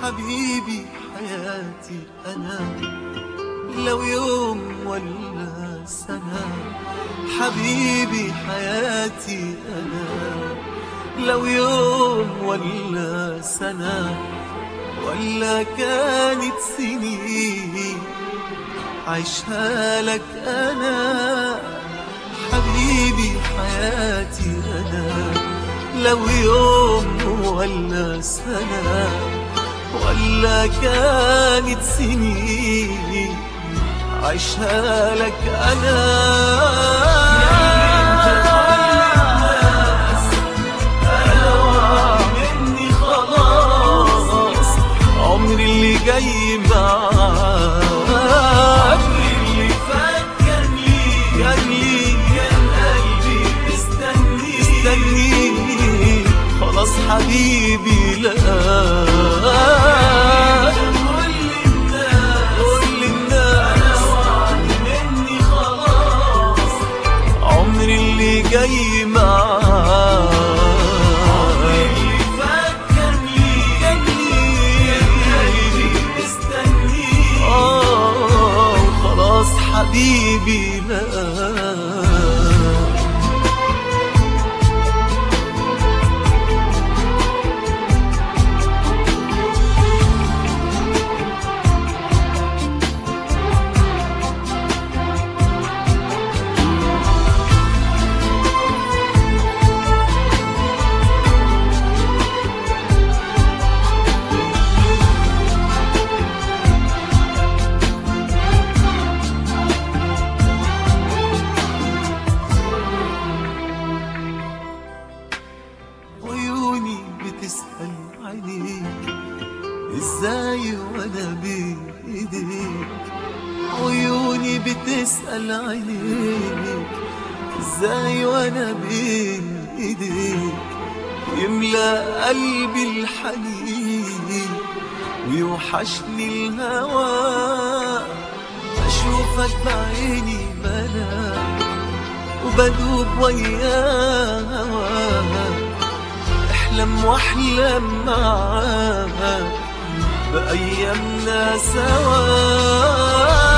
حبيبي حياتي أنا لو يوم ولا سنة حبيبي حياتي أنا لو يوم ولا سنة ولا كانت سنين عيشها لك أنا حبيبي حياتي أنا لو يوم ولا سنة ولا كانت سنين عيشها لك أنا مني خلاص عمري اللي جاي معاك اللي فكرني كان لي كان قلبي مستني مستني خلاص حبيبي لا كل الناس مني خلاص عمري اللي جاي معاك اللي فكرني كان لي قلبي مستني اه خلاص حبيبي لا عيوني بتسأل عليك ازاي وانا بين ايديك عيوني بتسأل عليك ازاي وانا بين ايديك يملى قلبي الحنين ويوحشني الهوى اشوفك بعيني ملاك وبدوب ويا هواك احلم واحلم معاك بأيامنا سوا